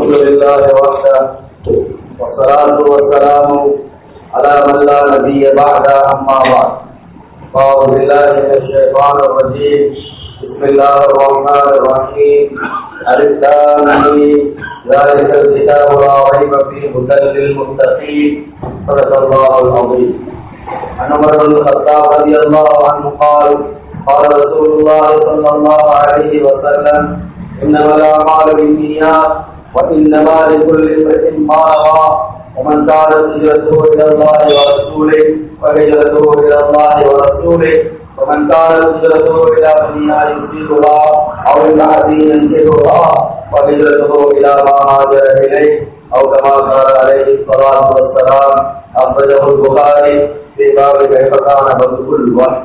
الحمد لله وحده والصلاة والسلام على من لا نبي بعد أما بعد أعوذ بالله من الشيطان الرجيم بسم الله الرحمن الرحيم ألف لام ميم. ذلك الكتاب لا ريب فيه هدى للمتقين صدق الله العظيم عن عمر بن الخطاب رضي الله عنه قال قال رسول الله صلى الله عليه وسلم انما الاعمال بالنيات وانما لكل امرئ ما نوى ومن كانت هجرته الى الله ورسوله فهجرته الى الله ورسوله ومن كانت هجرته الى دنيا يصيبها او امرأة ينكرها فهجرته الى ما هاجر اليه او كما قال عليه الصلاه والسلام اخرجه البخاري في باب كيف كان بدء الوحي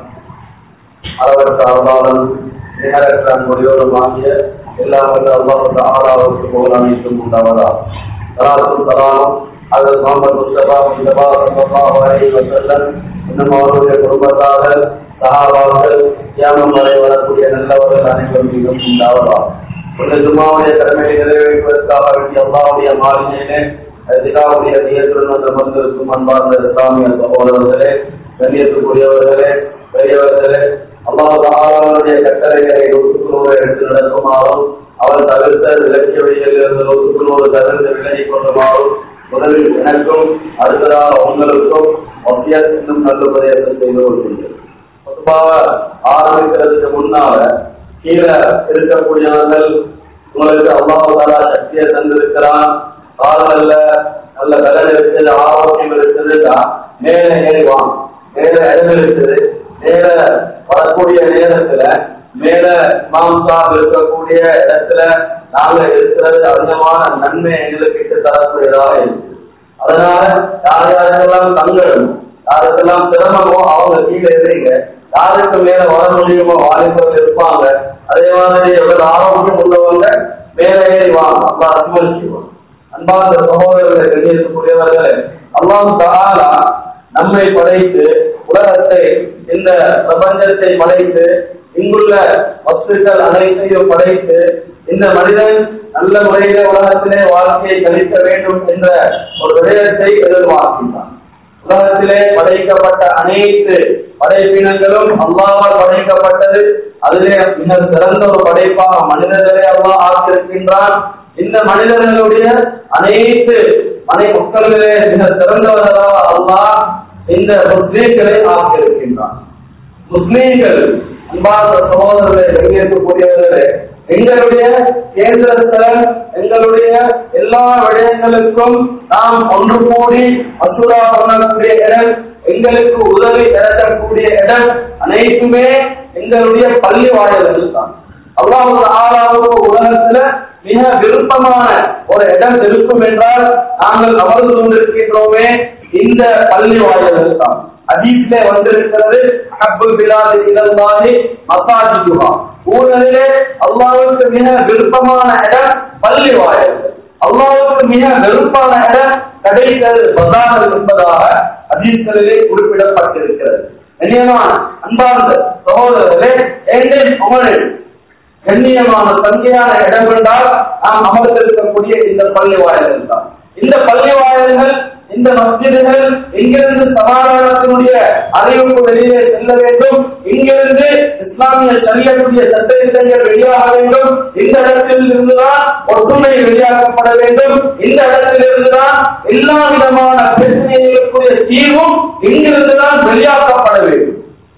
அளவற்ற அருளாளன் நிகரற்ற மொழியோடும் ஆகிய எல்லாம் வல்ல அல்லாஹ் தஆலாவுக்கு புகழ் அனைத்தும் உண்டாவதா சலாத்தும் சலாமும் அது முகமது முஸ்தபா முஸ்தபா ஸல்லல்லாஹு அலைஹி வஸல்லம் இன்னும் அவருடைய குடும்பத்தார்கள் சஹாபாக்கள் கியாமம் வரை வரக்கூடிய நல்லவர்கள் அனைவரும் மீதும் உண்டாவதா இந்த ஜும்மாவுடைய கடமையை நிறைவேற்றுவதற்காக வேண்டிய அல்லாஹ்வுடைய மாளிகையிலே அதிகாவுடைய நியத்துடன் வந்த மந்திருக்கும் அன்பார்ந்த இஸ்லாமிய சகோதரர்களே கண்ணியத்துக்குரியவர்களே பெரியவர்களே அல்லாஹ் தாராளுடைய கட்டளைகளை ஒத்துக்குழுவை எடுத்து நடக்குமாறும் அவர் தவிர்த்த இலட்சிய வழிகளிலிருந்து ஒத்துக்குழுவோடு தவிர்த்து விலகிக் கொள்ளுமாறும் முதலில் எனக்கும் அடுத்ததாக உங்களுக்கும் ஒத்தியர் இன்னும் நல்ல உபதேசம் செய்து கொள்கின்றேன் பொதுவாக ஆரம்பிக்கிறதுக்கு முன்னால கீழே இருக்கக்கூடியவர்கள் உங்களுக்கு அல்லாஹ் தாலா சக்தியை தந்திருக்கிறான் கால்கள்ல நல்ல பலன் இருக்குது ஆரோக்கியம் இருக்குதுன்னா மேல ஏறிவான் மேல இடம் இருக்குது மேல வரக்கூடிய நேரத்துல மேல மாம்சாம் இருக்கக்கூடிய இடத்துல நாங்க இருக்கிறது அதிகமான நன்மை எங்களுக்கு தரக்கூடியதாக இருக்கு அதனால யார் யாருக்கெல்லாம் தங்கணும் யாருக்கெல்லாம் சிரமமோ அவங்க கீழே இருங்க யாருக்கு மேல வர முடியுமோ வாலிபர்கள் இருப்பாங்க அதே மாதிரி எவ்வளவு ஆரோக்கியம் உள்ளவங்க மேல ஏறி வாங்க அப்பா அனுமதிச்சுவாங்க அன்பார்ந்த சகோதரர்களை கண்ணியத்துக்குரியவர்களே அல்லாஹ் தஆலா நம்மை படைத்து உலகத்தை இந்த பிரபஞ்சத்தை படைத்து இங்குள்ள வஸ்துக்கள் அனைத்தையும் படைத்து இந்த மனிதன் நல்ல முறையில உலகத்திலே வாழ்க்கையை கழிக்க வேண்டும் என்ற ஒரு விடயத்தை எதிர்பார்க்கின்றான் உலகத்திலே படைக்கப்பட்ட அனைத்து படைப்பினங்களும் அல்லாவால் படைக்கப்பட்டது அதிலே மிக சிறந்த ஒரு படைப்பாக மனிதர்களை அல்லாஹ் ஆக்கியிருக்கின்றான் இந்த மனிதர்களுடைய அனைத்து மனை மக்களிலே மிக சிறந்தவர்களாக அல்லாஹ் இந்த முஸ்லீம்களை ஆக்கியிருக்கின்றான் முஸ்லீம்கள் அன்பார்ந்த சகோதரர்களை வெளியேற்றக்கூடியவர்களே எங்களுடைய கேந்திரத்துல எங்களுடைய எல்லா விடயங்களுக்கும் நாம் ஒன்று கூடி மசூரா பண்ணக்கூடிய இடம் எங்களுக்கு உதவி திரட்டக்கூடிய இடம் அனைத்துமே எங்களுடைய பள்ளி வாயில்கள் தான் அல்லாஹ் ஆறாவது உலகத்துல மிக விருப்பமான ஒரு இடம் இருக்கும் என்றால் நாங்கள் அமர்ந்து கொண்டிருக்கின்றோமே இந்த பள்ளி வாயில்கள் தான் அதீசிலே வந்திருக்கிறது ஹப்பு பிலாது இலந்தாதி மசாஜிதுஹா ஊழலிலே அல்லாஹ்வுக்கு மிக விருப்பமான இடம் பள்ளி வாயில் அல்லாஹ்வுக்கு மிக வெறுப்பான இடம் கடைகள் பசார்கள் என்பதாக அதீஸ்களிலே குறிப்பிடப்பட்டிருக்கிறது கண்ணியமான அன்பார்ந்த சகோதரர்களே ஏண்டேன் அமரில் கண்ணியமான சங்கையான இடம் என்றால் நாம் அமர்ந்திருக்கக்கூடிய இந்த பள்ளி வாயில்கள் தான் இந்த பள்ளி வாயில்கள் இந்த மஸ்ஜிதுகள் இங்கிருந்து சமாதானத்தினுடைய அறிவிப்பு வெளியே செல்ல வேண்டும் இங்கிருந்து இஸ்லாமிய சரியக்கூடிய சட்டத்திட்டங்கள் வெளியாக வேண்டும் இந்த இடத்தில் இருந்துதான் ஒற்றுமை வெளியாக்கப்பட வேண்டும் இந்த இடத்தில் இருந்துதான் எல்லா விதமான பிரச்சனைகளுக்குரிய தீர்வும் இங்கிருந்துதான் வெளியாக்கப்பட வேண்டும்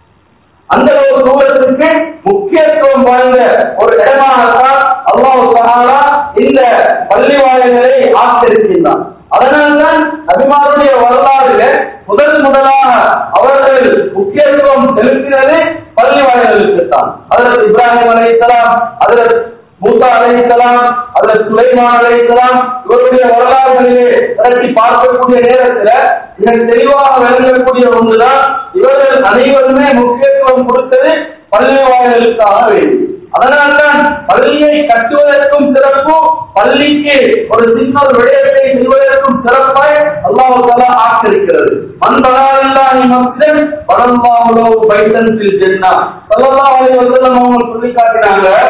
அந்த ஒரு தூரத்திற்கு முக்கியத்துவம் வாய்ந்த ஒரு இடமாகத்தான் அல்லாஹ் சஹாரா இந்த பள்ளி வாயில்களை ஆக்கிருக்கின்றான் அதனால்தான் அபிமானுடைய வரலாறுல முதல் முதலாக அவர்கள் முக்கியத்துவம் செலுத்தினது பள்ளி வாயில்களுக்கு தான் அதற்கு இப்ராஹிம் அலைத்தலாம் அதற்கு மூசா அலைத்தலாம் அதற்கு சுலைமான் அலைத்தலாம் இவருடைய வரலாறுகளிலே திரட்டி பார்க்கக்கூடிய நேரத்துல மிக தெளிவாக விளங்கக்கூடிய ஒன்றுதான் இவர்கள் அனைவருமே முக்கியத்துவம் கொடுத்தது பள்ளி வாயில்களுக்காக வேண்டும் அதனால்தான் பள்ளியை கட்டுவதற்கும் சிறப்பு பள்ளிக்கு ஒரு சின்ன ஒரு விடயத்தை செய்வதற்கும் சிறப்பாய் அல்லாஹ் தலா ஆக்கிருக்கிறது மண்பலாரில்லாஹி மஸ்ஜித் பலல்லாஹு பைத்தன் ஃபில் ஜன்னah ஸல்லல்லாஹு அலைஹி வஸல்லம் அவங்க சொல்லி காட்டினாங்க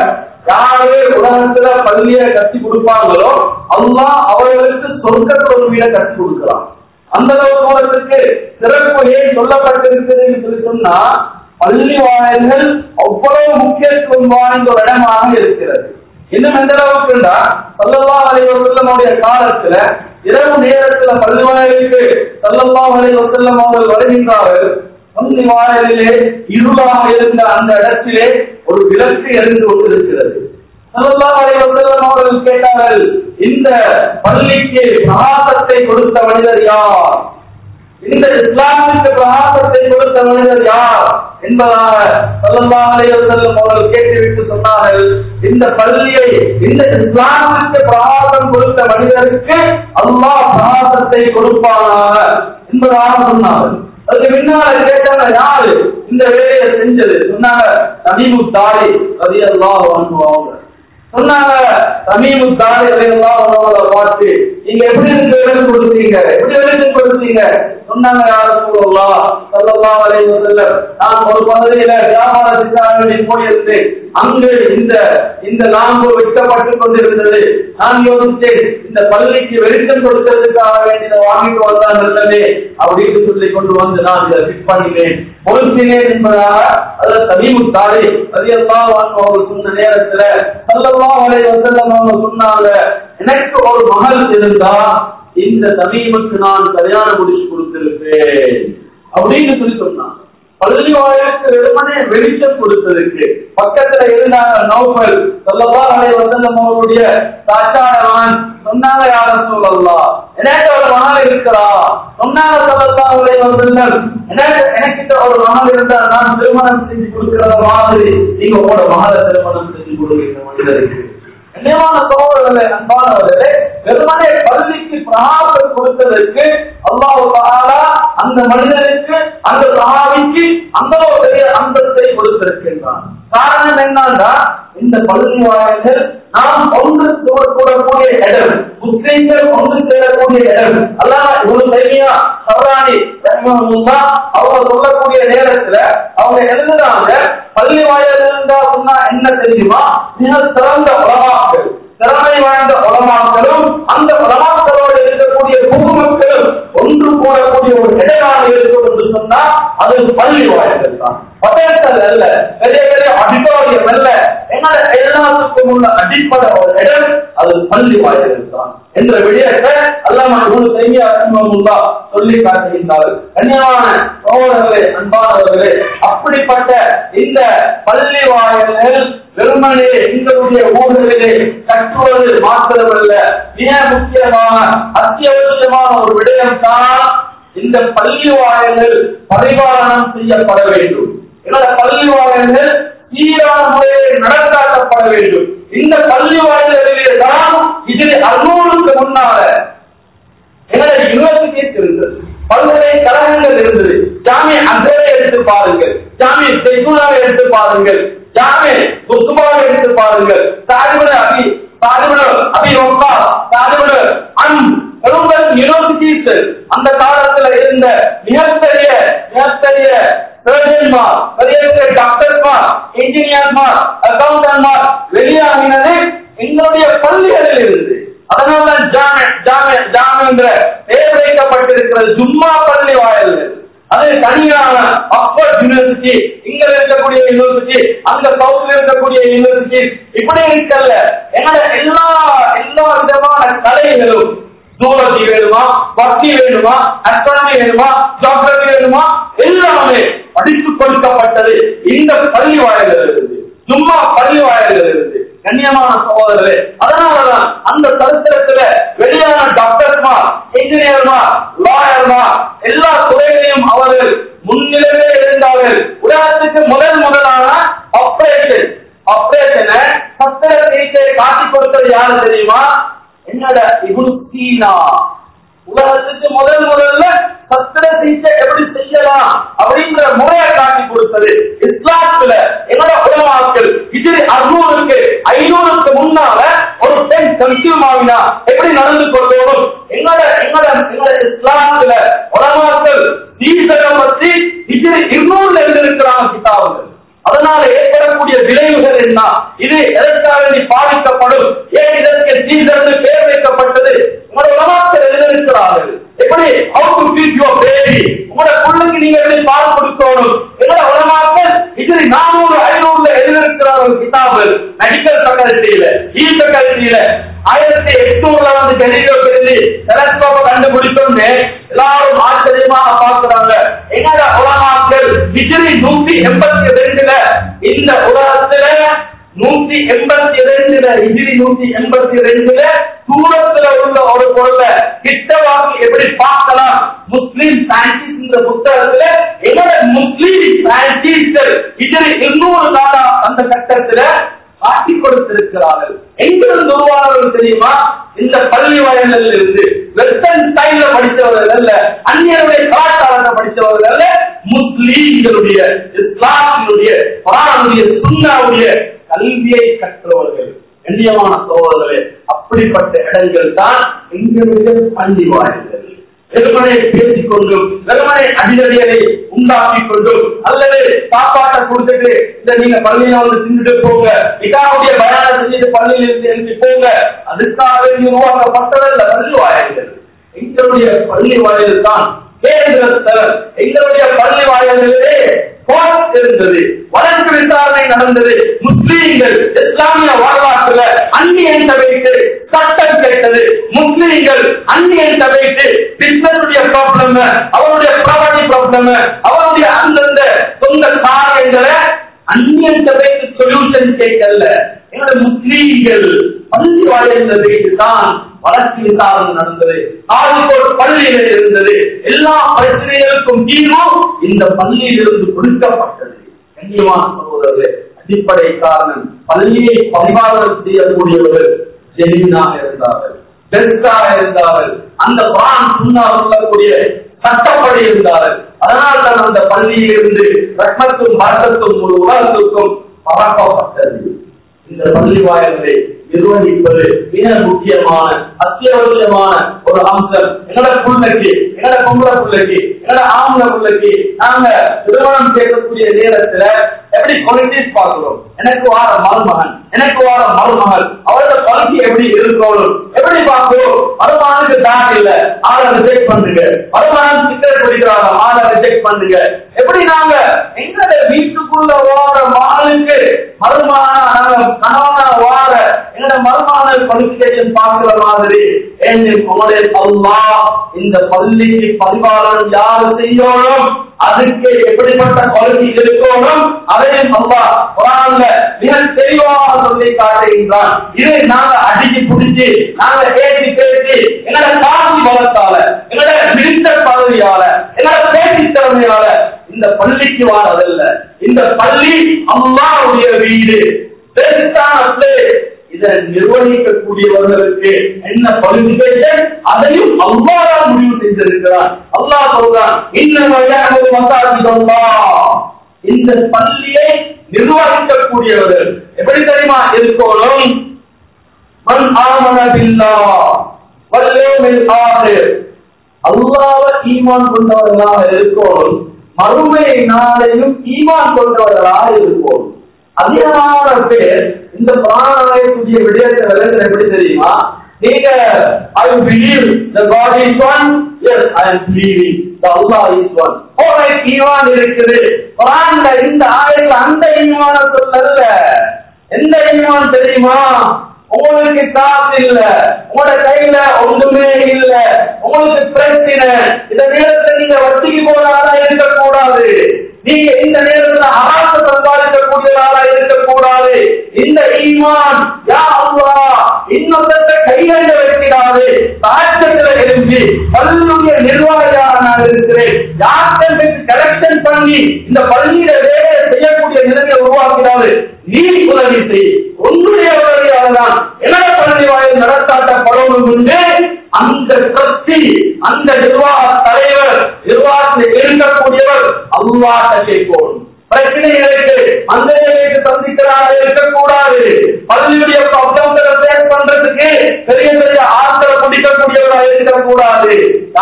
யாரு உலகத்துல பள்ளிய கட்டி கொடுப்பாங்களோ அல்லாஹ் அவர்களுக்கு சொர்க்கத்துல ஒரு வீடை கட்டி கொடுக்கலாம் அந்த அளவுக்கு அவர்களுக்கு சிறப்பு ஏன் சொல்லப்பட்டிருக்குதுன்னு சொல்லி சொன்னா பள்ளி வாயில்கள் அவ்வளவு முக்கியத்துவம் வாய்ந்த ஒரு இடமாக இருக்கிறது இன்னும் எந்த அளவுக்குண்டா சல்லல்லா அலைவசல்லமுடைய காலத்துல இரவு நேரத்துல பள்ளி வாயிலுக்கு சல்லல்லா அலைவசல்லம் அவர்கள் வருகின்றார்கள் பள்ளி வாயிலே இருளாக இருந்த அந்த இடத்திலே ஒரு விளக்கு எரிந்து கொண்டிருக்கிறது சல்லல்லாஹு அலைஹி வஸல்லம் அவர்கள் கேட்டார்கள் இந்த பள்ளிக்கு பிரகாசத்தை கொடுத்த மனிதர் யார் இந்த இஸ்லாமிற்கு பிரகாசத்தை கொடுத்த மனிதர் யார் என்பதாக சல்லல்லாஹு அலைஹி வஸல்லம் அவர்கள் கேட்டுவிட்டு சொன்னார்கள் இந்த பள்ளியை இந்த இஸ்லாமிற்கு பிரகாசம் கொடுத்த மனிதருக்கு அல்லாஹ் பிரகாசத்தை கொடுப்பானாக என்பதாக சொன்னார்கள் அதுக்கு முன்னால கேட்டாங்க யாரு இந்த வேலையை செஞ்சது சொன்னாங்க நபீமு தாரி ரதி அல்லாஹ் அவங்க சொன்னாங்க சமீபு தாரி எல்லாம் உணவுல பார்த்து நீங்க எப்படி இருந்து எழுதி கொடுத்தீங்க எப்படி எழுதி கொடுத்தீங்க சொன்னாங்க யார சொல்லலாம் சொல்லலாம் அலைஹி வஸல்லம் நான் ஒரு பகுதியில வியாபாரத்துக்காக வேண்டி போயிருந்தேன் அங்கு இந்த இந்த நாம்பு விற்கப்பட்டு கொண்டிருந்தது நான் யோசித்தேன் இந்த பள்ளிக்கு வெளிச்சம் கொடுத்ததுக்காக வேண்டி இதை வாங்கிட்டு வந்தான் நல்லதே அப்படின்னு சொல்லி கொண்டு வந்து நான் இதை ஃபிட் பண்ணினேன் பொருத்தினேன் என்பதாக அதில் சமீபு தாரி அதிகமாக அவர்கள் சொன்ன நேரத்துல சல்லல்லாஹு அலைஹி வஸல்லம் அவங்க சொன்னாங்க எனக்கு ஒரு மகள் இருந்தா இந்த சமீபத்துக்கு நான் கல்யாணம் முடிச்சு கொடுத்திருப்பேன் அப்படின்னு சொல்லி சொன்னாங்க பள்ளி வாயிலுக்கு வெறுமனே வெளிச்சம் கொடுத்ததுக்கு பக்கத்துல இருந்தாங்க நோபல் சொல்லவா அலை வசல்லம் அவருடைய சாச்சாரவன் சொன்னாங்க யாரும் சொல்லலாம் எனக்கு ஒரு மகள் இருக்கிறா சொன்னாங்க சொல்லல்லா அலை வசல்லம் எனக்கு எனக்கிட்ட ஒரு மகள் இருந்தா நான் திருமணம் செஞ்சு கொடுக்கிறத மாதிரி நீங்க உங்களோட மகளை திருமணம் செஞ்சு கொடுக்கிற மனிதருக்கு கண்ணியமான சகோதரர்களே அன்பானவர்களே வெறுமனே பள்ளிக்கு பிரகாசம் கொடுத்ததற்கு அல்லாஹ் தஆலா அந்த மனிதனுக்கு அந்த சஹாபிக்கு அந்த ஒரு பெரிய அந்தத்தை கொடுத்திருக்கின்றான் காரணம் என்னன்னா இந்த பள்ளி வாயில்கள் நாம் ஒன்று கூட- கூடக்கூடிய இடம் முஸ்லிம்கள் ஒன்று சேரக்கூடிய இடம் அல்லாஹ் இவ்வளவு தைரியா சவராணி ரஹ்மஹுல்லாஹ் அவங்க சொல்லக்கூடிய நேரத்துல அவங்க எழுதுறாங்க பள்ளி வாயில் இருந்தா சொன்னா என்ன தெரியுமா மிக சிறந்த உலமாக்கள் திறமை வாய்ந்த உலமாக்களும் அந்த உலமாக்களோடு இருக்கக்கூடிய பொதுமக்களும் ஒன்று கூடக்கூடிய ஒரு இடமாக இருக்கும் என்று சொன்னா அது பள்ளி வாயில்கள் தான் பட்டயங்கள் அல்ல பெரிய பெரிய அடிப்படையம் அல்ல எங்களை எல்லாத்துக்கும் உள்ள அடிப்படை ஒரு இடம் அது பள்ளி வாயில்கள் தான் என்ற விடயத்தை அல்லாம இவனு செய்ய சொல்லி காட்டுகின்றார்கள் கண்ணியமான சோழர்களே அன்பானவர்களே அப்படிப்பட்ட இந்த பள்ளி வாயில்கள் வெறுமனே எங்களுடைய ஊர்களிலே கட்டுவது மாத்திரமல்ல மிக முக்கியமான அத்தியாவசியமான ஒரு விடயம் தான் இந்த பள்ளி வாயில்கள் பரிபாலனம் செய்யப்பட வேண்டும் என்னோட பள்ளி வாயில்கள் சீரான முறையில் நடத்தாக்கப்பட வேண்டும் இந்த பள்ளி வாயில்களிலே தான் இதில் அறுநூறுக்கு முன்னால எங்களுடைய யூனிவர்சிட்டிஸ் இருந்தது பல்கலைக்கழகங்கள் இருந்தது ஜாமிய அசரை எடுத்து பாருங்கள் ஜாமிய செய்குலாவை எடுத்து பாருங்கள் ஜாமிய குத்துபாவை எடுத்து பாருங்கள் தாரிபுர அபி தாரிபுர அபி ஒப்பா தாரிபுர அன் பெரும்பெரும் யூனிவர்சிட்டிஸ் அந்த காலத்துல இருந்த மிகப்பெரிய மிகப்பெரிய சர்ஜன்மார் பெரிய பெரிய டாக்டர்மார் இன்ஜினியர்மார் அக்கௌண்டன்ட்மார் வெளியாகினது எங்களுடைய பள்ளிகளில் இருந்து அதனால ஜாமி ஜாமி ஜாமி என்ற பெயர் வைக்கப்பட்டிருக்கிறது ஜும்மா பள்ளி வாயில் அது தனியான ஆக்ஸ்போர்ட் யூனிவர்சிட்டி இங்க இருக்கக்கூடிய யூனிவர்சிட்டி அந்த சவுத்ல இருக்கக்கூடிய யூனிவர்சிட்டி இப்படி இருக்கல்ல என்னோட எல்லா எல்லா விதமான கலைகளும் ஜூலஜி வேணுமா பக்தி வேணுமா அஸ்ட்ரானமி வேணுமா ஜாகிரபி வேணுமா எல்லாமே படித்துக் கொடுக்கப்பட்டது இந்த பள்ளி வாயிலில் இருந்து சும்மா பள்ளி வாயிலில் இருந்து கண்ணியமான சகோதரர்களே அதனாலதான் அந்த சரித்திரத்துல வெளியான டாக்டர்மார் இன்ஜினியர்மார் லாயர்மார் எல்லா துறைகளையும் அவர்கள் முன்னிலையிலே இருந்தார்கள் உலகத்துக்கு முதல் முதலான ஆபரேஷன் ஆபரேஷனை சத்திர சிகிச்சை காட்டி கொடுத்தது யாரு தெரியுமா என்னோட இபுனு சீனா உலகத்துக்கு முதல் முதல்ல சத்திர சிகிச்சை எப்படி செய்யலாம் அப்படிங்கிற முறையை காட்டி கொடுத்தது இஸ்லாத்துல என்னோட உலமாக்கள் இது அறுநூறுக்கு ஐநூறுக்கு முன்னால ஒரு பெண் கன்சியூம் ஆகினா எப்படி நடந்து கொள்ளணும் எங்களோட எங்களோட எங்களோட இஸ்லாத்துல உலமாக்கள் தீசகம் பற்றி இது இருநூறுல இருந்து இருக்கிறாங்க கிதாபுகள் அதனால ஏற்படக்கூடிய விளைவுகள் என்ன இது எதற்காக நீ பாதிக்கப்படும் ஏன் இதற்கு சீசன் பேர் வைக்கப்பட்டது உங்களோட உலகத்தில் எழுதியிருக்கிறார்கள் எப்படி how to feed your baby உங்களோட பிள்ளைக்கு நீங்க எப்படி பால் கொடுக்கணும் எங்களோட உலமாக்கள் இது நானூறு ஐநூறுல எழுதியிருக்கிறார்கள் கிதாபு மெடிக்கல் ஃபேக்கல்ட்டியில ஈ ஃபேக்கல்ட்டியில ஆயிரத்தி எட்நூறுல வந்து டெலிவரி பெருதி டெலஸ்கோப்ப கண்டுபிடிச்சோன்னு எல்லாரும் ஆச்சரியமாக பார்க்கிறாங்க எங்களோட உலமாக்கள் ஹிஜ்ரி நூத்தி எண்பத்தி ரெண்டுல இந்த உலகத்துல நூத்தி எண்பத்தி ரெண்டுல ஹிஜ்ரி நூத்தி எண்பத்தி ரெண்டுல தூரத்துல உள்ள ஒரு பொருளை கிட்டவாக்கு எப்படி பார்க்கலாம் முஸ்லிம் சயின்டிஸ்ட் இந்த புத்தகத்துல என்னோட முஸ்லிம் சயின்டிஸ்ட் ஹிஜ்ரி இருநூறு நாளா அந்த கட்டத்துல காட்டி கொடுத்திருக்கிறார்கள் எங்கிருந்து உருவானவர்கள் தெரியுமா இந்த பள்ளி வயலில் இருந்து வெஸ்டர்ன் ஸ்டைல படித்தவர்கள் அல்ல அந்நியருடைய கலாச்சாரத்தை படித்தவர்கள் அல்ல முஸ்லீம்களுடைய இஸ்லாமியுடைய குரானுடைய சுண்ணாவுடைய கல்வியை கற்றவர்கள் கண்ணியமான சோழர்களே அப்படிப்பட்ட இடங்கள் தான் எங்களுடைய பள்ளி வாயில்கள் வெறுமனை பேசிக் கொண்டும் வெறுமனை அடிதடிகளை உண்டாக்கி கொண்டும் அல்லது சாப்பாட்டை கொடுத்துட்டு இந்த நீங்க பள்ளியில வந்து தின்னுட்டு போங்க நிகாவுடைய பயானம் செஞ்சுட்டு பள்ளியில இருந்து எழுதி போங்க அதுக்காக வேண்டி உருவாக்கப்பட்டதல்ல பள்ளி வாயில்கள் எங்களுடைய பள்ளி வாயில் தான் கேந்திரத்தர் எங்களுடைய பள்ளி வாயில்களிலே கோர்ட் இருந்தது வழக்கு விசாரணை நடந்தது முஸ்லீம்கள் இஸ்லாமிய வரலாற்றுல அந்நியன் வைத்து சட்டம் கேட்டது முஸ்லீம்கள் அந்நியன் வைத்து பிசினஸுடைய ப்ராப்ளம் அவருடைய ப்ராப்பர்ட்டி ப்ராப்ளம் அவருடைய அந்தந்த சொந்த காரியங்களை அந்நியன் வைத்து சொல்யூஷன் கேட்கல எங்களோட முஸ்லீம்கள் பள்ளி வாயிலில் வைத்து தான் வளர்ச்சி விசாரணை நடந்தது ஆளுக்கோடு பள்ளியில இருந்தது எல்லா பிரச்சனைகளுக்கும் தீர்வும் இந்த பள்ளியில் இருந்து கொடுக்கப்பட்டது கண்ணியமான சகோதரர்களே அடிப்படை காரணம் பள்ளியை பரிமாற்றம் செய்யக்கூடியவர்கள் ஜெமீனாக இருந்தார்கள் பெருசாக இருந்தார்கள் அந்த பான் சுண்ணா சொல்லக்கூடிய சட்டப்படி இருந்தார்கள் அதனால் தான் அந்த பள்ளியில் இருந்து ரத்னத்தும் பாட்டத்தும் முழு உலகத்துக்கும் பரப்பப்பட்டது இந்த பள்ளி வாயில்களை நிர்வகிப்பது மிக முக்கியமான அத்தியாவசியமான ஒரு அம்சம் என்னோட பிள்ளைக்கு என்னோட பொம்பளை பிள்ளைக்கு என்னோட ஆம்பளை பிள்ளைக்கு நாங்க திருமணம் செய்யக்கூடிய நேரத்துல எப்படி குவாலிட்டிஸ் பார்க்கிறோம் எனக்கு வார மருமகன் எனக்கு வார மருமகள் அவரோட பகுதி எப்படி இருக்கணும் எப்படி பார்க்கிறோம் மருமகனுக்கு பேக் இல்ல ஆளை ரிஜெக்ட் பண்ணுங்க மருமகன் சிக்கல் குடிக்கிறாங்க ஆளை ரிஜெக்ட் பண்ணுங்க எப்படி நாங்க எங்களோட வீட்டுக்குள்ள வார மகளுக்கு மருமகனா நாங்க கணவனா வார என்னோட மருமகனை குவாலிபிகேஷன் பார்க்கிற மாதிரி உங்களுடைய அல்லா இந்த பள்ளிக்கு பரிபாலனம் யாரு செய்யணும் அதுக்கு எப்படிப்பட்ட குவாலிட்டி இருக்கணும் அதையும் அல்லா குரான்ல மிக தெளிவாக சொல்லி காட்டுகின்றான் இதை நாங்க அடிச்சு பிடிச்சு நாங்க பேசி பேசி எங்களோட காட்சி பலத்தால எங்களோட விரிந்த பதவியால எங்களோட பேசி திறமையால இந்த பள்ளிக்கு வாரதல்ல இந்த பள்ளி அல்லாவுடைய வீடு பெருசான place. இதை நிர்வகிக்கக்கூடியவர்களுக்கு என்ன குவாலிபிகேஷன் அதையும் அல்லாஹ் முடிவு செய்திருக்கிறார் அல்லாஹ் சொல்றான் இன்னும் மசாஜித் அல்லாஹ் இந்த பள்ளியை நிர்வகிக்கக்கூடியவர்கள் எப்படி தெரியுமா இருக்கணும் மன் ஆமன பில்லாஹ் வல் யௌமில் ஆகிர் அல்லாஹ்வை ஈமான் கொண்டவர்களாக இருக்கணும் மறுமை நாளையும் ஈமான் கொண்டவர்களாக இருக்கணும் அதிகமான பேர் இந்த பிராணாயத்துடைய விடயத்தை விளங்குற எப்படி தெரியுமா நீங்க I believe the God is one yes I am believing the Allah is one ஓரை ஈமான் இருக்குது குர்ஆன்ல இந்த ஆயத்துல அந்த ஈமான சொல்லல எந்த ஈமான் தெரியுமா உங்களுக்கு காசு இல்ல உங்களோட கையில ஒன்றுமே இல்ல உங்களுக்கு பிரச்சனை இந்த நேரத்துல நீங்க வட்டிக்கு போறாரா இருக்கக்கூடாது நீங்க இந்த நேரத்துல அராச சம்பாதிக்கக்கூடியவரா இருக்கக்கூடாது இந்த ஈமான் யா அல்லாஹ் இன்னொருத்த கையில வைக்கிறாரு தாக்கத்துல இருந்து பள்ளியுடைய நிர்வாகியாக நான் இருக்கிறேன் யார்கிட்ட கலெக்ஷன் பண்ணி இந்த பள்ளியில வேலை செய்யக்கூடிய நிலையை உருவாக்குறாரு நீ உதவி செய் உன்னுடைய உதவியால் தான் இளைய பள்ளி வாயில் நடத்தாட்டப்படணும் என்று அந்த சக்தி அந்த நிர்வாக தலைவர் நிர்வாகத்தில் இருக்கக்கூடியவர் அல்லாஹ் கேட்கணும் பிரச்சனைகளுக்கு மந்திரிகளுக்கு சந்திக்கிறாக இருக்கக்கூடாது பள்ளியுடைய ப்ராப்ளம்களை ஃபேஸ் பண்றதுக்கு பெரிய பெரிய ஆட்களை பிடிக்கக்கூடியவராக இருக்கக்கூடாது யாரை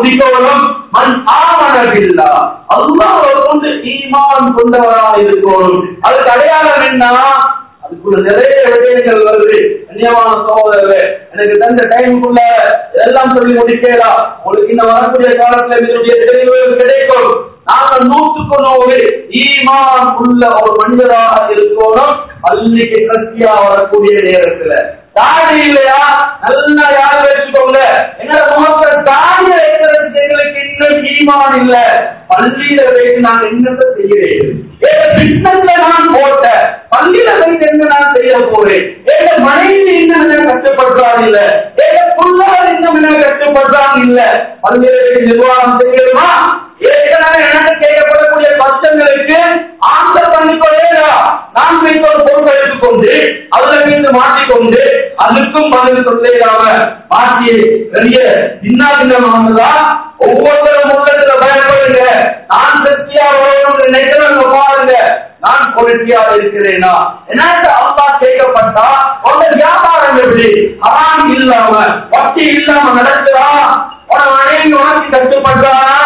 முடிக்கணும் மண் ஆமனவில்லா அல்லாஹ் கொண்டு ஈமான் கொண்டவராக இருக்கணும் அதுக்கு அடையாளம் என்ன அதுக்குள்ள நிறைய விடயங்கள் வருது கண்ணியமான சகோதரர்களே எனக்கு தந்த டைமுக்குள்ள எல்லாம் சொல்லி முடிக்கலாம் உங்களுக்கு இந்த வரக்கூடிய காலத்துல இதனுடைய தெளிவுகள் கிடைக்கும் நாங்கள் நூற்றுக்கு நூறு ஈமான் உள்ள ஒரு மனிதராக இருக்கணும் பள்ளிக்கு கத்தியா வரக்கூடிய நேரத்துல தாடி இல்லையா நல்லா யாரும் வச்சுக்கோங்க எங்களை முகத்துல தாடி வைக்கிறதுக்கு எங்களுக்கு இன்னும் ஈமான் இல்ல பள்ளியில வைத்து நான் என்னத்தை செய்கிறேன் பின்னல்ல நான் போட்ட பள்ளியில வைத்து என்ன நான் செய்ய போறேன் எங்க மனைவி இன்னும் என்ன கஷ்டப்படுறாங்க இல்ல எங்க புள்ளவர் இன்னும் என்ன கஷ்டப்படுறாங்க இல்ல பள்ளியில வைத்து நிர்வாகம் செய்யணுமா ஏற்கனவே எனக்கு கேட்கப்படக்கூடிய கஷ்டங்களுக்கு ஆன்சர் பண்ணிக்கொள்ளேடா நான் வைத்த ஒரு பொருள் எடுத்துக்கொண்டு அதுல மீது மாட்டிக்கொண்டு அதுக்கும் பதில் சொல்லிடாம மாற்றி பெரிய சின்ன சின்னமானதா ஒவ்வொருத்தரும் உள்ளத்துல பயப்படுங்க நான் சக்தியா வரணும் நினைக்கிறவங்க பாருங்க நான் பொருட்டியாக இருக்கிறேனா என்ன அப்பா கேட்கப்பட்டா உங்க வியாபாரம் எப்படி அறாம் இல்லாம வட்டி இல்லாம நடக்குதா உன மனைவி உனக்கு கட்டுப்படுறானா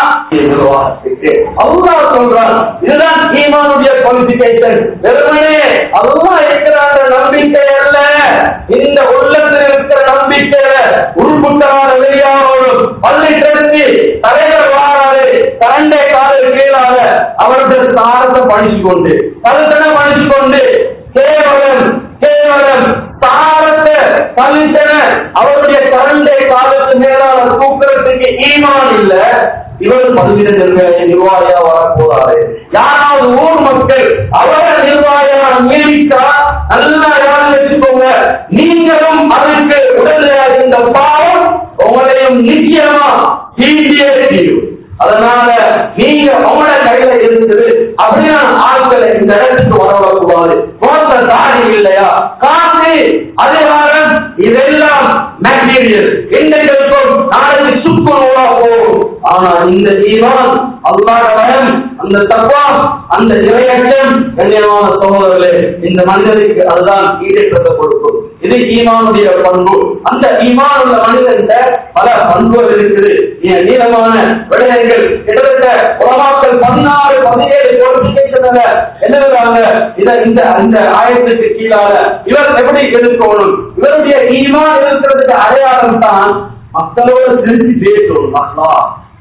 அல்லாஹ் சொல்றான் இதுதான் ஈமானுடைய குவாலிபிகேஷன் வெறுமனே அல்லாஹ் இருக்கிறாங்க நம்பிக்கை அல்ல இந்த உள்ளத்தில் இருக்கிற நம்பிக்கை உருப்புட்டான வெளியாகணும் பள்ளி தெரிஞ்சு தலைவர் வாராரு கரண்டை காலில் கீழாக அவருடைய சாரத்தை படிச்சு கொண்டு கருத்தனை படிச்சு கொண்டு கேவலம் கேவலம் சாரத்தை பலித்தன அவருடைய கரண்டை காலத்து மேலான தூக்கிறதுக்கு ஈமான் இல்ல இவர் பல்வேறு நிர்வாகியா வரப்போறாரு யாராவது ஊர் மக்கள் அவரை நிர்வாகியா நியமித்தா நல்லா யாரும் வச்சுக்கோங்க நீங்களும் அதற்கு உடனடியாக இந்த பாவம் உங்களையும் நிச்சயமா தீண்டியே தீரும் அதனால நீங்க உங்களோட கையில இருக்குது அப்படியான ஆட்களை இந்த இடத்துக்கு வரவிடக்கூடாது மோச தாடி இல்லையா காசு அதிகாரம் இதெல்லாம் மெட்டீரியல் இன்றைக்கும் நாளைக்கு சுக்கு நூலா போகும் ஆனா இந்த ஈமான் அல்லாத பயம் அந்த தப்பா அந்த இறையற்றம் கண்ணியமான சகோதரர்களே இந்த மனிதனுக்கு அதுதான் ஈடேற்றத்தை கொடுக்கும் இது ஈமானுடைய பண்பு அந்த ஈமான் உள்ள மனிதன் பல பண்புகள் இருக்குது நீ- நீளமான விடயங்கள் கிட்டத்தட்ட உலமாக்கள் பதினாறு பதினேழு குவாலிபிகேஷன்ல என்னதுறாங்க இத இந்த அந்த ஆயத்துக்கு கீழாக இவர் எப்படி இருக்கணும் இவருடைய ஈமான் இருக்கிறதுக்கு அடையாளம் தான் மக்களோட திரும்பி பேசணும் மக்களா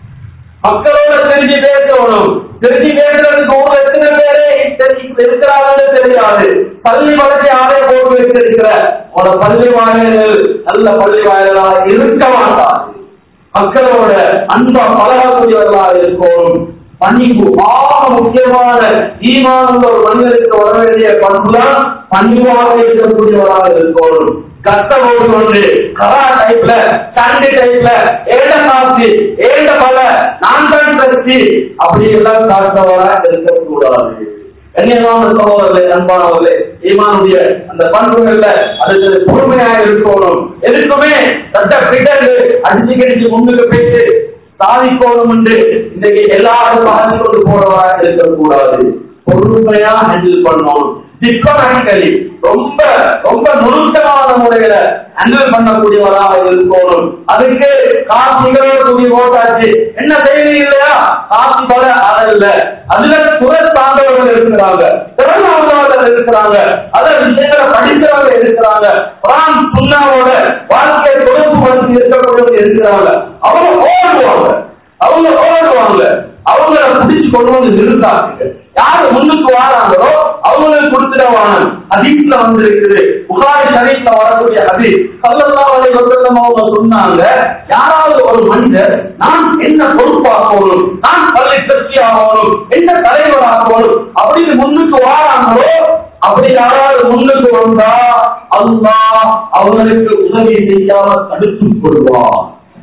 மக்களோட தெரிஞ்சு பேசணும் தெரிஞ்சு பேசுறதுக்கு ஒரு எத்தனை பேரே தெரிஞ்சு இருக்கிறாங்கன்னு தெரியாது பள்ளி வளர்ச்சி ஆலை போட்டு வைத்திருக்கிற ஒரு பள்ளி வாயில்கள் நல்ல பள்ளி வாயிலாக இருக்க மாட்டாது மக்களோட அன்பா பழகக்கூடியவர்களாக இருக்கணும் பணிவு ஆக முக்கியமான ஈமான் ஒரு மனிதனுக்கு வர வேண்டிய பண்புதான் பணிவாக இருக்கக்கூடியவராக இருக்கணும் கஷ்டப்பட்டு கொண்டு கரா டைப்ல சண்டை டைப்ல ஏட காசு ஏட பல நான் தான் சக்தி அப்படி எல்லாம் காட்டவரா இருக்கக்கூடாது கண்ணியமான சகோதரர்களே அன்பானவர்களே ஈமானுடைய அந்த பண்புகள்ல அதுக்கு பொறுமையாக இருக்கணும் எதுக்குமே சட்ட பிட்டர்ந்து அடிச்சு கடிச்சு முன்னுக்கு போயிட்டு சாதிக்கணும் என்று இன்னைக்கு எல்லாரும் வாழ்ந்து கொண்டு போறவரா இருக்கக்கூடாது பொறுமையா ஹேண்டில் பண்ணணும் டிப்ளமேட்டிக்கலி ரொம்ப ரொம்ப நுணுக்கமான முறையில ஹேண்டில் பண்ணக்கூடியவராக இருக்கணும் அதுக்கு காசிகளோட துணி போட்டாச்சு என்ன செய்தி இல்லையா காசி பல இல்ல அதுல குறை சார்ந்தவர்கள் இருக்கிறாங்க திறனாளர்கள் இருக்கிறாங்க அத விஷயங்களை படிக்கிறவங்க இருக்கிறாங்க குரான் சுண்ணாவோட வாழ்க்கை தொடர்பு படுத்தி இருக்கக்கூடியவங்க இருக்கிறாங்க அவங்க ஓடுவாங்க அவங்க ஓடுவாங்க அவங்கள பிடிச்சு கொண்டு வந்து நிறுத்தாங்க யாரு முன்னுக்கு வராங்களோ அவங்களுக்கு கொடுத்துடவான அதீப்ல வந்து இருக்குது புகாரி ஷரீஃப்ல வரக்கூடிய அதி சல்லல்லாஹு அலைஹி வஸல்லம் அவங்க சொன்னாங்க யாராவது ஒரு மனிதர் நான் என்ன பொறுப்பாகணும் நான் பள்ளி சக்தி ஆகணும் என்ன தலைவர் ஆகணும் அப்படின்னு முன்னுக்கு வராங்களோ அப்படி யாராவது முன்னுக்கு வந்தா அல்லாஹ் அவங்களுக்கு உதவி செய்யாம தடுத்துக் கொள்வார்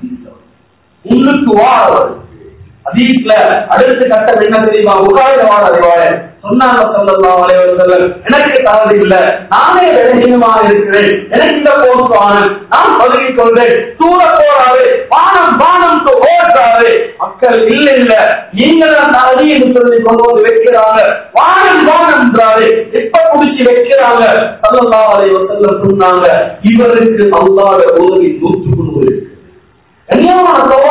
முன்னுக்கு வாரவர் அதீஸ்ல அடுத்த கட்டம் என்ன தெரியுமா உகாயில வார அறிவாய சொன்னாங்க சொல்லலாம் அலைவர் எனக்கு தகுதி இல்ல நானே விலகீனமாக இருக்கிறேன் எனக்கு இந்த போஸ்ட் நான் பதவி கொள்றேன் தூர போறாரு வானம் வானம் ஓடுறாரு மக்கள் இல்ல இல்ல நீங்கள் அந்த அடியை சொல்லி கொண்டு வந்து வைக்கிறாங்க வானம் வானம்ன்றாரு எப்ப குடிச்சு வைக்கிறாங்க சொல்லலாம் அலைவர் சொன்னாங்க இவருக்கு அல்லாத உதவி நூற்றுக்கு நூறு இருக்கு கண்ணியமான சகோதரர்களே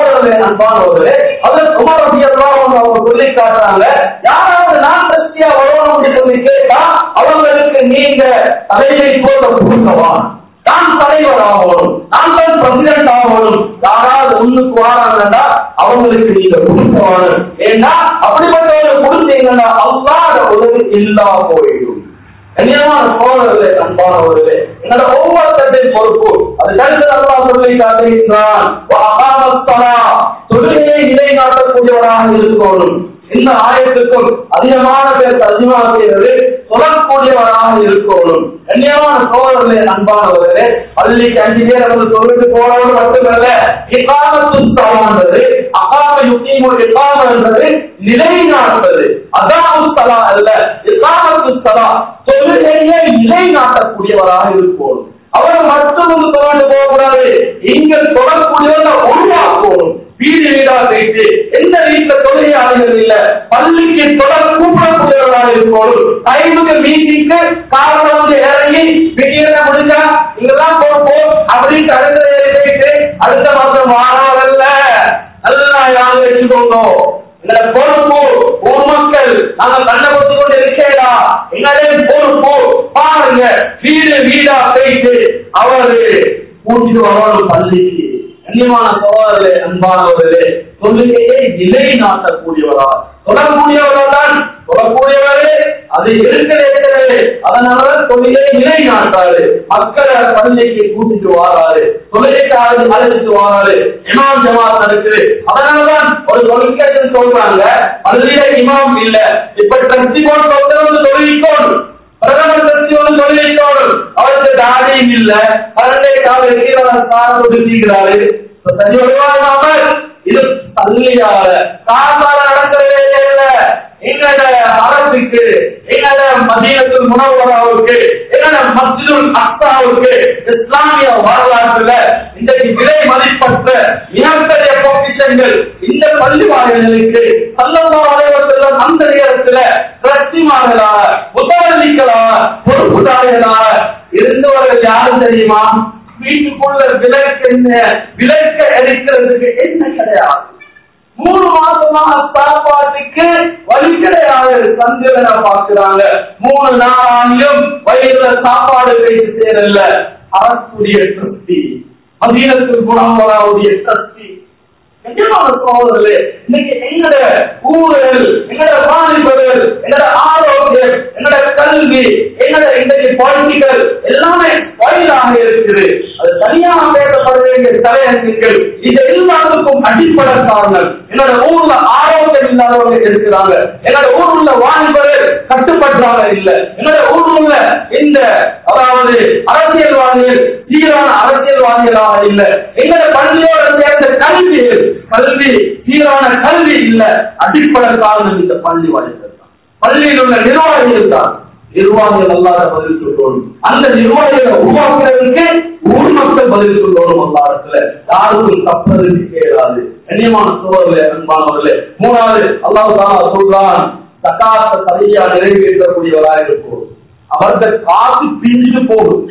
அன்பானவர்களே அதில் உமர் ரலியல்லாஹு அன்ஹு அவங்க சொல்லி காட்டுறாங்க யாராவது நான் சக்தியா வரணும் சொல்லி கேட்டா அவங்களுக்கு நீங்க தலைமை போல கொடுக்கவான் நான் தலைவர் ஆகணும் நான் தான் பிரசிடென்ட் ஆகணும் யாராவது ஒண்ணுக்கு வாராங்கன்னா அவங்களுக்கு நீங்க கொடுக்கணும் ஏன்னா அப்படிப்பட்டவங்க கொடுத்தீங்கன்னா அல்லாத உதவி இல்லா போயிடும் கண்ணியமான சோழர்களே அன்பானவர்களே என்னோட ஒவ்வொருத்தையும் பொறுப்பு அது கருத்து அல்லா சொல்லி காட்டுகின்றான் அகாமத்தனா தொழிலை நிலைநாட்டக்கூடியவராக இருக்கணும் இந்த ஆயத்துக்கும் அதிகமான பேர் தர்ஜுமா செய்வது சொல்லக்கூடியவராக இருக்கணும் கண்ணியமான சோழர்களே அன்பானவர்களே பள்ளிக்கு அஞ்சு பேர் வந்து சொல்லிட்டு போனவங்க மட்டுமல்ல இக்காமத்தும் தவான்றது அகாம யுக்கியமும் இக்காம என்பது நிலைநாட்டுவது அதாவு தலா அல்ல இக்காமத்து தலா தொழுகையை நிலைநாட்டக்கூடியவராக இருக்கணும் அவர் மட்டும் வந்து தொடர்ந்து போகக்கூடாது இங்க தொடரக்கூடியவர்கள் உருவாக்கணும் வீடு வீடா போயிட்டு எந்த வீட்டுல தொழிலாளிகள் இல்ல பள்ளிக்கு தொடர் கூப்பிடக்கூடியவர்களாக இருக்கணும் ஐநூறு மீட்டிங்க்கு காரணம் வந்து இறங்கி விடியல முடிஞ்சா இங்கதான் போப்போம் அப்படின்னு அடுத்த போயிட்டு அடுத்த மாசம் வாராதல்ல நல்லா யாரும் வச்சுக்கோங்க எங்களை பொறுப்பு ஊர் மக்கள் நாங்க கண்டபட்டு கொண்டு இருக்கேடா எங்களே பொறுப்பு பாருங்க வீடு வீடா போயிட்டு அவரு கூட்டிட்டு வரணும் பள்ளிக்கு கண்ணியமான சோழர்களே அன்பானவர்களே தொழுகையை நிலை நாட்டக்கூடியவரா தொடரக்கூடியவரா தான் தொடரக்கூடியவரே அது இருக்கிறே அதனாலதான் தொழிலை நிலை நாட்டாரு மக்களை பள்ளிக்கு கூட்டிட்டு வாராரு தொழிலுக்காக அழைச்சிட்டு வாராரு இமாம் ஜமாத் நடக்குது அதனாலதான் ஒரு தொழிற்கை சொல்றாங்க பள்ளியில இமாம் இல்ல இப்ப சக்தி போட்டு வந்து தொழிலிக்கோணும் பிரதமர் சக்தி வந்து தொழிலிக்கோணும் அவருக்கு தாடியும் இல்ல பரண்டை கால காலம் கொடுக்கிறாரு சரி வருவாங்க இது பள்ளியால காசால நடக்கிறதே இல்லை எங்களோட அரசுக்கு எங்களோட மதீனத்துல் முனவராவுக்கு எங்களோட மஸ்ஜிதுல் அக்ஸாவுக்கு இஸ்லாமிய வரலாற்றுல இன்றைக்கு விலை மதிப்பற்ற மிகப்பெரிய பொக்கிஷங்கள் இந்த பள்ளி வாயில்களுக்கு சல்லல்லா அலைவசல்லம் அந்த நேரத்துல பிரத்திமார்களாக முதலாளிகளாக பொறுப்புதாரிகளாக இருந்தவர்கள் யாரும் தெரியுமா வீட்டுக்குள்ள விலக்கு என்ன விலக்க எடுக்கிறதுக்கு என்ன கிடையாது மூணு மாசமாக சாப்பாட்டுக்கு வழி கிடையாது சந்திரனை பார்க்கிறாங்க மூணு நாளானிலும் வயிறுல சாப்பாடு வைத்து சேரல அரசுடைய சக்தி மதீனத்தில் குணாமராவுடைய சக்தி நிஜமான சோதரர்களே இன்னைக்கு எங்கட ஊழல் எங்கட வாலிபர்கள் எங்கட ஆரோக்கியம் எங்கட கல்வி எங்கட இன்றைக்கு பொலிட்டிக்கல் எல்லாமே வயலாக இருக்குது அது தனியாக பேசப்பட வேண்டிய தலையங்கங்கள் இது எல்லாத்துக்கும் அடிப்படை காரணம் என்னோட ஊர்ல ஆரோக்கியம் இல்லாதவங்க இருக்கிறாங்க என்னோட ஊர்ல வாலிபர்கள் கட்டுப்பட்டாக இல்ல என்னோட ஊர்ல இந்த அதாவது அரசியல்வாதிகள் சீரான அரசியல்வாதிகளாக இல்ல எங்களோட பள்ளியோட சேர்ந்த கல்வி கல்வி சீரான கல்வி இல்ல அடிப்படை காரணம் இந்த பள்ளி வாய்ந்தது தான் பள்ளியில் உள்ள நிர்வாகிகள் தான் நிர்வாகிகள் அல்லாத பதில் சொல்லணும் அந்த நிர்வாகிகளை உருவாக்குறதுக்கு ஊர் மக்கள் பதில் சொல்லணும் அல்லாடத்துல யாருக்கும் தப்பதற்கு கேடாது கண்ணியமான சோழர்களே அன்பானவர்களே மூணாவது அல்லாஹ் தானா சொல்றான் சக்காத்த சரியா நிறைவேற்றக்கூடியவராக இருக்கும் அவரது காசு பிஞ்சு போகும்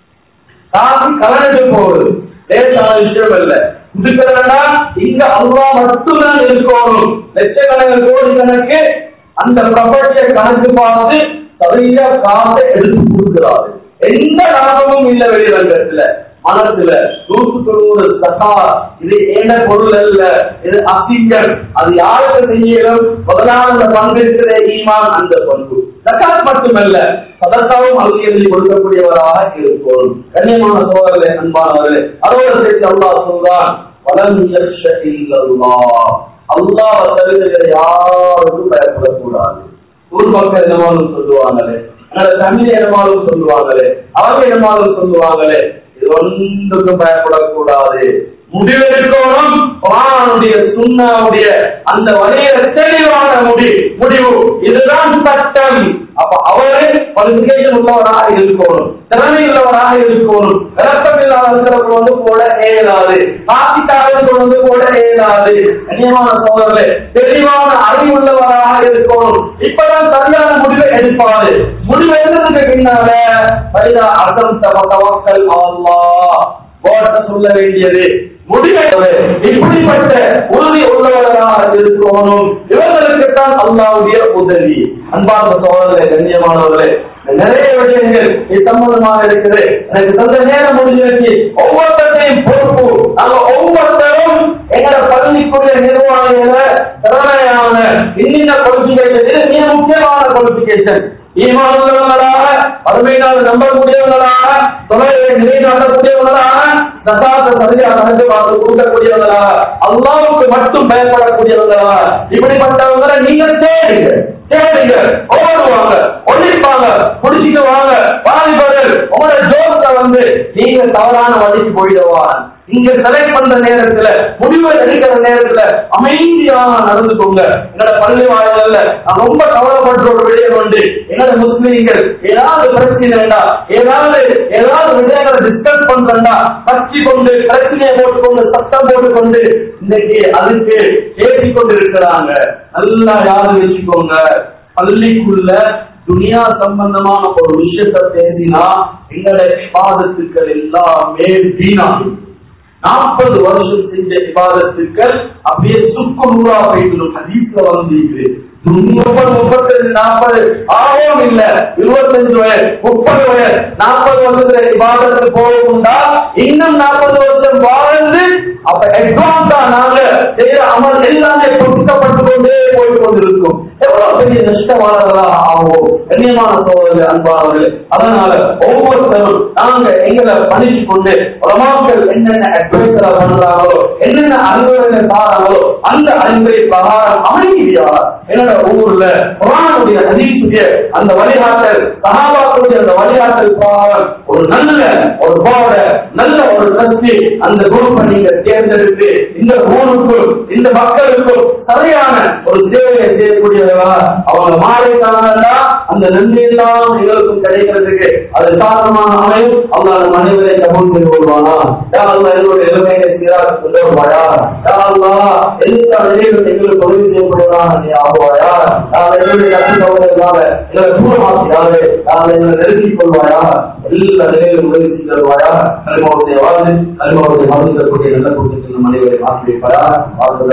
காசு கலந்து போகுது லேசான விஷயம் அல்ல இதுக்கிறதா இங்க அல்லா மட்டும்தான் இருக்கணும் லட்சக்கணக்கில் கோடி கணக்கு அந்த பிரபஞ்ச கணக்கு பார்த்து சரியா காசை எடுத்து கொடுக்கிறாரு எந்த லாபமும் இல்ல வெளிரங்கத்துல மனசுல நூற்று தொண்ணூறு சகா இது ஏன பொருள் அல்ல இது அசிங்கம் அது யாருக்கு செய்யலும் முதலாவது பங்கு இருக்கிற ஈமான் அந்த பண்பு சகாத் மட்டுமல்ல சதத்தாவும் அழுகியதில் கொடுக்கக்கூடியவராக இருக்கும் கண்ணியமான சோழர்களே அன்பானவர்களே அதோட சேர்த்து அல்லாஹ் சொல்றான் வலம் யர்ஷ இல்லல்லாஹ் அல்லாஹ் தவிர யாருக்கும் பயப்படக்கூடாது ஊர் மக்கள் என்னமாலும் சொல்லுவாங்களே என்னோட தமிழ் என்னமாலும் சொல்லுவாங்களே அவங்க என்னமாலும் சொல்லுவாங்களே இது ஒன்றுக்கும் பயப்படக்கூடாது முடிவெடுக்கணும் குரானுடைய சுண்ணாவுடைய அந்த வழியில தெளிவான முடி முடிவு இதுதான் சட்டம் அப்ப அவரு பரிசுகையில் உள்ளவராக இருக்கணும் திறமை உள்ளவராக இருக்கணும் விளக்கம் இல்லாதவர்களுக்கு வந்து போட இயலாது காசிக்காரர்கள் வந்து போட இயலாது கண்ணியமான சோதரர்களே தெளிவான அறிவுள்ளவராக இருக்கணும் இப்பதான் சரியான முடிவை எடுப்பாரு முடிவு எடுத்ததுக்கு பின்னால பைதா அர்த்தம் தவக்கல் அல்லா போட்ட சொல்ல வேண்டியது முடிவை இப்படிப்பட்ட உறுதி உள்ளவர்களாக இருக்கணும் இவர்களுக்குத்தான் அல்லாவுடைய உதவி அன்பார்ந்த சோழர்களே கண்ணியமானவர்களே நிறைய விஷயங்கள் இது சம்பந்தமாக இருக்குது எனக்கு தந்த நேரம் முடிஞ்சிருச்சு ஒவ்வொருத்தையும் பொறுப்பு நாங்க ஒவ்வொருத்தரும் எங்களோட பள்ளிக்குரிய நிர்வாகிகள திறமையான இன்னின்ன குவாலிபிகேஷன் இது மிக முக்கியமான குவாலிபிகேஷன் ஈமான் உள்ளவங்களாக அருமையினால் நம்பக்கூடியவங்களாக தொலைவை நிலைநாட்டக்கூடியவங்களாக தசாத்த சரியா நடந்து பார்த்து கொடுக்கக்கூடியவங்களாக அல்லாவுக்கு மட்டும் பயப்படக்கூடியவங்களாக இப்படிப்பட்டவங்களை நீங்க தேடுங்க தேடுங்க ஓடுவாங்க ஒழிப்பாங்க புடிச்சுக்குவாங்க வாலிபர்கள் உங்களோட ஜோக்க வந்து நீங்க தவறான வழிக்கு போயிடுவான் இங்க செலக்ட் பண்ற நேரத்துல முடிவை எடுக்கிற நேரத்துல அமைதியாக நடந்துக்கோங்க எங்களோட பள்ளி வாழ்க்கை நான் ரொம்ப கவலைப்படுற ஒரு விடயம் உண்டு எங்களோட முஸ்லீம்கள் ஏதாவது பிரச்சனைடா ஏதாவது ஏதாவது விடயங்களை டிஸ்கஸ் பண்றா கட்சி கொண்டு பிரச்சனையை போட்டுக்கொண்டு சட்டம் போட்டுக்கொண்டு இன்னைக்கு அதுக்கு பேசி கொண்டு இருக்கிறாங்க நல்லா யாரு வச்சுக்கோங்க பள்ளிக்குள்ள துனியா சம்பந்தமான ஒரு விஷயத்தை பேசினா எங்களுடைய விவாதத்துக்கள் எல்லாமே வீணாகும் நாற்பது வருஷம் செஞ்ச விவாதத்துக்கள் அப்படியே சுக்கு நூறா போயிட்டு ஹதீஸ்ல வந்து முப்பது முப்பத்தஞ்சு நாற்பது ஆகவும் இல்ல இருபத்தஞ்சு வயது முப்பது வயது நாற்பது வருஷத்துல விவாதத்துக்கு போகும்டா இன்னும் நாற்பது வருஷம் வாழ்ந்து அப்ப அட்வான்ஸா நாங்க செய்யற அமல் எல்லாமே பொருத்தப்பட்டு கொண்டே போய் கொண்டிருக்கும் எவ்வளவு பெரிய நஷ்டமானவர்களா ஆகும் கண்ணியமான சோழர்கள் அன்பானவர்கள் அதனால ஒவ்வொருத்தரும் நாங்க எங்களை பணிச்சு கொண்டு உலமாக்கள் என்னென்ன அட்வைஸரா பண்றாங்களோ என்னென்ன அறிவுரை தாராங்களோ அந்த அறிவுரை பிரகாரம் அமைதியா என்னோட ஊர்ல குரானுடைய ஹதீஸுடைய அந்த வழிகாட்டல் சகாபாக்களுடைய அந்த வழிகாட்டல் பிரகாரம் ஒரு நல்ல ஒரு போட நல்ல ஒரு சக்தி அந்த குரூப்பை நீங்க தேர்ந்தெடுத்து இந்த ஊருக்கு இந்த மக்களுக்கும் சரியான ஒரு சேவையை செய்யக்கூடியவர்களா அவங்க மாறிட்டாங்கன்னா அந்த நன்மை எல்லாம் எங்களுக்கும் கிடைக்கிறதுக்கு அது காரணமாக அமையும் அவங்க அந்த மனிதரை கபூல் செய்து கொள்வானா யாரெல்லாம் எங்களுடைய இளமையை சீராக கொண்டு வருவாயா யாரெல்லாம் எல்லா நிலையிலும் எங்களுக்கு உதவி செய்யப்படுவதாக நீ ஆகுவாயா யார் எங்களுடைய கற்றுக்கொள்வதற்காக எங்களை தூரமாக்கியாரு யார் எங்களை நெருக்கிக் கொள்வாயா எல்லா நிலையிலும் உதவி செய்து தருவாயா கல்மாவுடைய வாழ்ந்து கல்மாவுடைய மருந்து கூடிய நல்ல கூட்டத்தில் மனிதரை மாற்றி வைப்பாயா